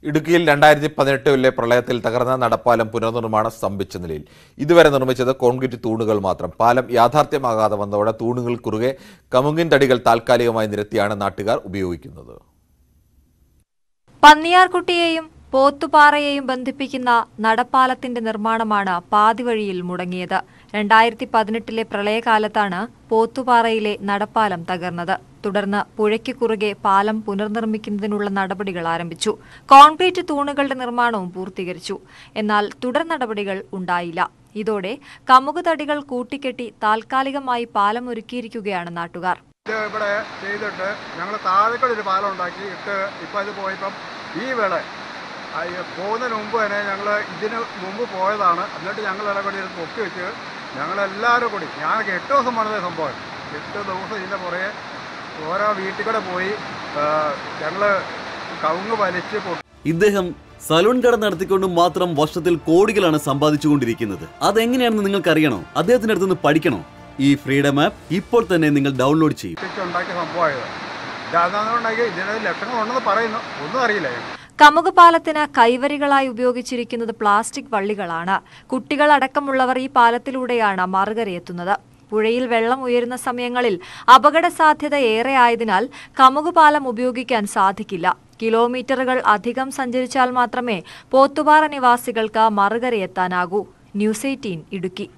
ഇടുക്കിയിൽ രണ്ടായിരത്തി പതിനെട്ടിലെ പ്രളയത്തിൽ തകർന്ന നടപ്പാലം പുനർനിർമ്മാണം സ്തംഭിച്ച നിലയിൽ ഇതുവരെ നിർമ്മിച്ചത് കോൺക്രീറ്റ് തൂണുകൾ മാത്രം പാലം യാഥാർത്ഥ്യമാകാതെ വന്നതോടെ തൂണുകൾ കുറുകെ കമുങ്ങിൻ തടികൾ താൽക്കാലികമായി നിരത്തിയാണ് നാട്ടുകാർ ഉപയോഗിക്കുന്നത് പന്നിയാർകുട്ടിയെയും പോത്തുപാറയെയും ബന്ധിപ്പിക്കുന്ന നടപ്പാലത്തിന്റെ നിർമ്മാണമാണ് പാതിവഴിയിൽ മുടങ്ങിയത് രണ്ടായിരത്തി പതിനെട്ടിലെ പ്രളയകാലത്താണ് പോത്തുപാറയിലെ നടപ്പാലം തകർന്നത് തുടർന്ന് പുഴയ്ക്ക് കുറുകെ പാലം പുനർനിർമ്മിക്കുന്നതിനുള്ള നടപടികൾ ആരംഭിച്ചു കോൺക്രീറ്റ് തൂണുകളുടെ നിർമ്മാണവും പൂർത്തീകരിച്ചു എന്നാൽ തുടർ നടപടികൾ ഉണ്ടായില്ല ഇതോടെ കമുക് തടികൾ കൂട്ടിക്കെട്ടി താൽക്കാലികമായി പാലം ഒരുക്കിയിരിക്കുകയാണ് നാട്ടുകാർ ഇത് ഇവിടെ ചെയ്തിട്ട് ഞങ്ങൾ താഴെക്കൂടെ ഒരു പാലം ഉണ്ടാക്കി ഇട്ട് ഇപ്പം ഇത് പോയപ്പം ഈ വിള ആ, ഈ പോകുന്നതിന് മുമ്പ് തന്നെ ഞങ്ങൾ ഇതിന് മുമ്പ് പോയതാണ് എന്നിട്ട് ഞങ്ങൾ എല്ലാം കൂടി ഇത് പൊക്കി വെച്ച് ഞങ്ങളെല്ലാവരും കൂടി ഞാനൊക്കെ എട്ട് ദിവസം പണിത സംഭവം എട്ട് ദിവസം ഇതിൻ്റെ പുറകെ ഓരോ വീട്ടിൽ കൂടെ പോയി ഞങ്ങൾ കവുങ്ങ് വലിച്ച് പൊട്ടി ഇദ്ദേഹം സലൂൺ കട നടത്തിക്കൊണ്ട് മാത്രം വർഷത്തിൽ കോടികളാണ് സമ്പാദിച്ചുകൊണ്ടിരിക്കുന്നത് അതെങ്ങനെയാണെന്ന് നിങ്ങൾക്ക് അറിയണോ അദ്ദേഹത്തിന്റെ അടുത്ത് നിന്ന് പഠിക്കണോ ഈ ഫ്രീഡം ആപ്പ് ഇപ്പോൾ തന്നെ നിങ്ങൾ ഡൗൺലോഡ് ചെയ്യും ഉണ്ടാക്കിയ സംഭവമായത് ഇതാണെന്നുണ്ടെങ്കിൽ ഇതിനകത്ത് ലക്ഷങ്ങളുണ്ടെന്ന് പറയുന്നു ഒന്നും അറിയില്ല ഞങ്ങൾക്ക് കമുക് പാലത്തിന് കൈവരികളായി ഉപയോഗിച്ചിരിക്കുന്നത് പ്ലാസ്റ്റിക് വള്ളികളാണ് കുട്ടികൾ അടക്കമുള്ളവർ ഈ പാലത്തിലൂടെയാണ് മറുകരയെത്തുന്നത് പുഴയിൽ വെള്ളം ഉയരുന്ന സമയങ്ങളിൽ അപകട സാധ്യത ഏറെ ആയതിനാൽ കമുക് പാലം ഉപയോഗിക്കാൻ സാധിക്കില്ല കിലോമീറ്ററുകൾ അധികം സഞ്ചരിച്ചാൽ മാത്രമേ പോത്തുപാറ നിവാസികൾക്ക് മറുകരയെത്താനാകൂ ന്യൂസ് എയ്റ്റീൻ ഇടുക്കി